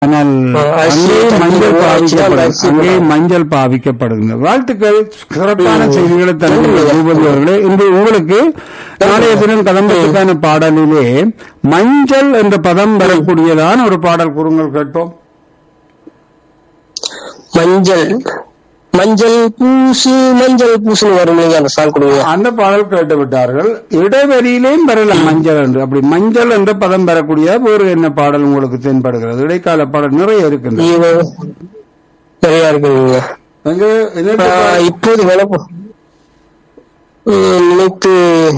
ஆனால் அரிசி, அங்கே தண்ணி, மஞ்சள் ஊற வச்சுதான் பாவிக்கப்படும் அரிசி அங்கே போடணும். மஞ்சள் பாவிக்கப்படுகிறது வாழ்த்துக்கள் சிறப்பான செய்திகளை தருகின்ற பூபதி அவர்களே இன்று உங்களுக்கு நாளைய தினம் கதம்பத்துக்கான பாடலிலே மஞ்சள் என்ற பதம் வரக்கூடியதான ஒரு பாடல் கூறுங்கள் கேட்போம் மஞ்சள் மஞ்சள் பூசு மஞ்சள் பூசுன்னு வரும் நீங்க அந்த சாங் கொடுங்க அந்த பாடல் கேட்டு விட்டார்கள் இடைவெளியிலேயும் வரலாம் மஞ்சள் என்று அப்படி மஞ்சள் என்ற பதம் பெறக்கூடிய வேறு என்ன பாடல் உங்களுக்கு தென்படுகிறது இடைக்கால பாடல் நிறைய இருக்கின்றது இது நிறைய இருக்குங்க அங்கே இதற்கு ஆஹ் இப்போது விளக்கம் உம், நினைத்து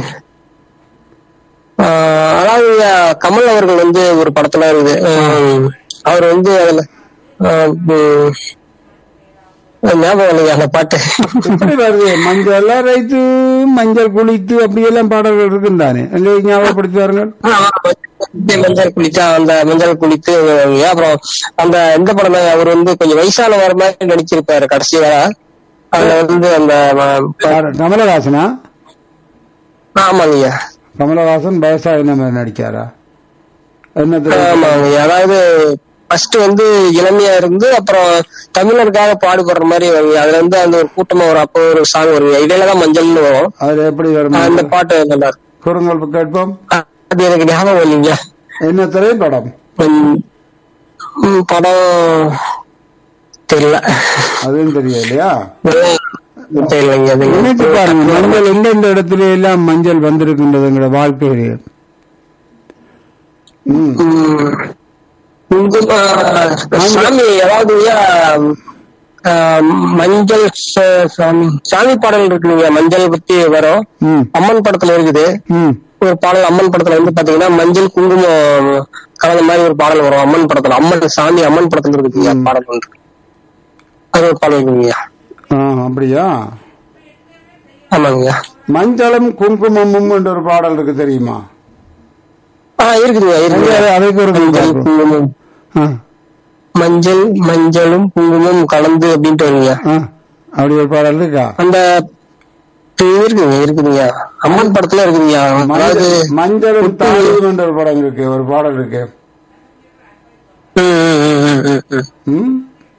ஆஹ் அதாவது ஆஹ் கமல் அவர்கள் வந்து ஒரு படத்துல இருக்குது உம், அவர் வந்து அதுல ஆஹ் உம், ஞாபகம் இல்லைங்க அந்த பாட்டு எப்படி வருது மஞ்சள் அரைத்து மஞ்சள் குளித்து அப்படியெல்லாம் பாடல்கள் இருக்குந்தானே அங்கே ஞாபகப்படுத்தி வாருங்கள் மஞ்சள் குளித்தா அந்த மஞ்சள் குளித்து வருவாங்க. அப்புறம் அந்த இந்த படம் தான் அவர் வந்து கொஞ்சம் வயசான வர மாதிரி நடிச்சிருப்பாரு கடைசியா அதுல வந்து அந்த யாரு? கமலஹாசனா ஆமாங்க கமலஹாசன் விவசாய மாதிரி நடிச்சாரா என்ன திரை- ஆமாங்க அதாவது ஃபர்ஸ்ட் வந்து இளமையா இருந்து அப்புறம் தமிழருக்காக பாடுபடுற மாதிரி வருங்க அதுல இருந்து அந்த ஒரு கூட்டமா வரும் அப்போ ஒரு சாங் வருங்க இடையில தான் மஞ்சள்னு வரும் அதுல எப்படி வரும் அந்த பாட்டு நல்லா இருக்கும் கூறுங்கள் கேட்போம் அது எனக்கு ஞாபகம் இல்லைங்க என்ன திரைப்படம் உம், உம், படம் தெரியல அதுவும் தெரியல இல்லையா தெரியலைங்க அது நினைத்து பாருங்க மஞ்சள் எந்தெந்த இடத்துல எல்லாம் மஞ்சள் வந்திருக்கின்றதுங்கிற வாழ்க்கையிலே ம். உம், குங்கும சாமி அதாவது ஆஹ், மஞ்சள் ச- சாமி சாமி பாடல் இருக்குங்க மஞ்சள் பத்தி வரும் ம் அம்மன் படத்துல இருக்குது ம் ஒரு பாடல் அம்மன் படத்துல வந்து பாத்தீங்கன்னா மஞ்சள் குங்குமம் கலந்த மாதிரி ஒரு பாடல் வரும் அம்மன் படத்துல அம்மன் சாமி அம்மன் படத்துல இருக்குங்க பாடல் ஒன்று அது ஒரு பாடல் இருக்குங்க ஆ அப்படியா ஆமாங்க மஞ்சளும் குங்குமமும் என்ற ஒரு பாடல் இருக்கு தெரியுமா ஆ இருக்குதுங்க இருக்குங்க அது- அதுக்கு ஒரு மஞ்சள் பாடல். குங்குமம் ஆ, மஞ்சள் மஞ்சளும் குங்குமம் கலந்து அப்படின்ட்டு வருங்க ஆ, அப்படி ஒரு பாடல் இருக்கா அந்த இருக்குங்க இருக்குதுங்க அம்மன் படத்துல இருக்குதுங்க அதாவது மஞ்சள் மஞ்சளும் தாலியும் என்ற ஒரு படம் இருக்கு ஒரு பாடல் இருக்கு ம், ம், ம், ம், ம், ம். ம்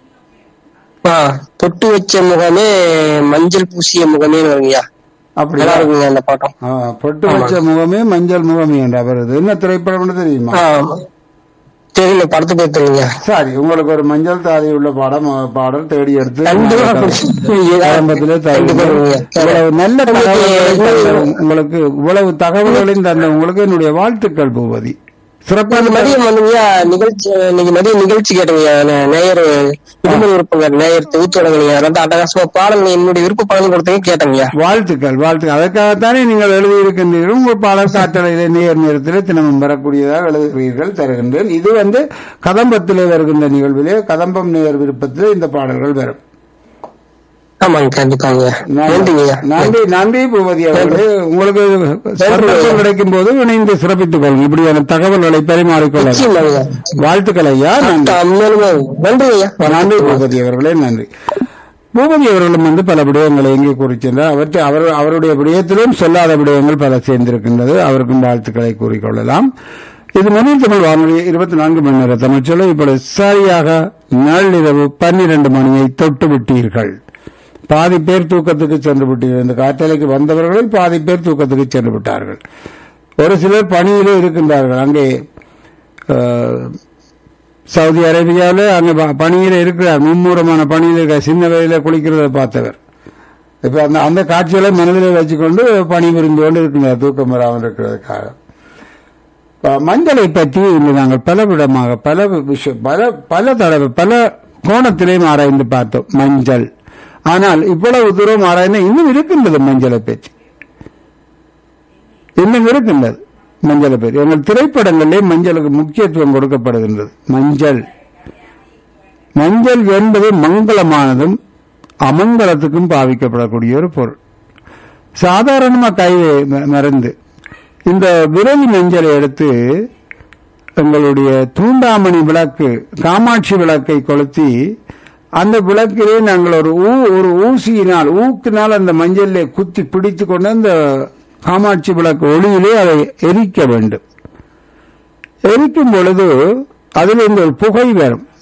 ஆ, பொட்டு வச்ச முகமே மஞ்சள் பூசிய முகமே வருங்கய்யா அப்படியா நல்லா இருக்குங்க அந்த பாட்டம் ஆ, பொட்டு வச்ச முகமே மஞ்சள் முகமே என்ற வருது என்ன திரைப்படம் தெரியுமா ஆ, தெரியல படத்து பேர் தெரியல சரி உங்களுக்கு ஒரு மஞ்சள் தாலி உள்ள படம் பாடல் தேடி எடுத்து கண்டிப்பா ஆரம்பத்திலே கண்டிப்பா தருகிறேன். வருங்க. இவ்வளவு நல்ல உங்களுக்கு தகவல்களை எவ்வளவு- தந்த உங்களுக்கு இவ்வளவு தகவல்களையும் தந்த உங்களுக்கு என்னுடைய வாழ்த்துக்கள் பூபதி சிறப்பான இன்னைக்கு மதியம் வந்துங்கய்யா நிகழ்ச்சி இன்னைக்கு மதியம் நிகழ்ச்சி கேட்டீங்க நேயர் விடுமுறை விருப்பங்க நேயர் தொகுத்து வழங்குனீங்க ரொம்ப அட்டகாசமா பாடல் என்னுடைய விருப்ப பாடல் கொடுத்தீங்க கேட்டீங்க வாழ்த்துக்கள் வாழ்த்துக்கள் அதற்காகத்தானே நீங்கள் எழுதியிருக்கின்றீர்கள் உங்கள் பாடல் காற்றலையிலே நேர் நேரத்தில் தினமும் வரக்கூடியதாக எழுதுகிறீர்கள் தருகின்றேன் இது வந்து கதம்பத்திலே வருகின்ற நிகழ்விலே கதம்பம் நேர் விருப்பத்திலே இந்த பாடல்கள் வரும் ஆமாங்க கண்டிப்பாங்க நன்றிங்கய்யா நன்றி நன்றி பூபதி அவர்களே உங்களுக்கு சந்தர்ப்பம் கிடைக்கும் போது இணைந்து சிறப்பித்துக் கொள்ளுங்கள் இப்படியான தகவல்களை பரிமாறிக்கொள்ள நிச்சயமாங்க வாழ்த்துக்கள் ஐயா நன்றி மேலுமே நன்றிங்கய்யா நன்றி பூபதி அவர்களே நன்றி பூபதி அவர்களும் வந்து பல விடயங்களை எங்கே குறிக்கின்றார் அவற்றை அவர் அவருடைய விடயத்திலும் சொல்லாத விடயங்கள் பல சேர்ந்திருக்கின்றது அவருக்கும் வாழ்த்துக்களை கூறிக்கொள்ளலாம் இது முதல் தமிழ் வானொலி இருபத்தி நான்கு மணி நேர தமிழ்ச்சொல்ல இப்பொழுது சரியாக நள்ளிரவு பன்னிரண்டு மணியை தொட்டு விட்டீர்கள் பாதி பேர் தூக்கத்துக்கு சென்று விட்டீர்கள் இந்த காற்றலைக்கு வந்தவர்கள் பாதி பேர் தூக்கத்துக்கு சென்று விட்டார்கள் ஒரு சிலர் பணியிலே இருக்கின்றார்கள் அங்கே அஹ், சவுதி அரேபியாவில் அங்க ப- பணியில இருக்கிறார் மும்மூரமான பணியில இருக்க சின்ன வயதில குளிக்கிறத பார்த்தவர் இப்ப அந்த அந்த காட்சிகளை மனதில் வச்சுக்கொண்டு பணி புரிந்து கொண்டு இருக்கின்றார் தூக்கம் வராமல் இருக்கிறதுக்காக இப்ப மஞ்சளை பற்றி இன்று நாங்கள் பல விதமாக பல விஷயம் பல பல தடவை பல கோணத்திலேயும் ஆராய்ந்து பார்த்தோம் மஞ்சள் ஆனால் இவ்வளவு தூரம் ஆராய்ந்து இன்னும் இருக்கின்றது மஞ்சளை பற்றி இன்னும் இருக்கின்றது மஞ்சளை பற்றி எங்கள் திரைப்படங்களிலே மஞ்சளுக்கு முக்கியத்துவம் கொடுக்கப்படுகின்றது மஞ்சள் மஞ்சள் என்பது மங்களமானதும் அமங்கலத்துக்கும் பாவிக்கப்படக்கூடிய ஒரு பொருள் சாதாரணமா கை ம- மருந்து இந்த விரலி மஞ்சளை எடுத்து எங்களுடைய தூண்டாமணி விளக்கு காமாட்சி விளக்கை கொளுத்தி அந்த விளக்கிலே நாங்கள் ஒரு ஊ ஒரு ஊசியினால் ஊக்கினால் அந்த மஞ்சளிலே குத்தி பிடித்து கொண்டு அந்த காமாட்சி விளக்கு ஒளியிலே அதை எரிக்க வேண்டும் எரிக்கும் பொழுது அதில் இந்த ஒரு புகை வரும்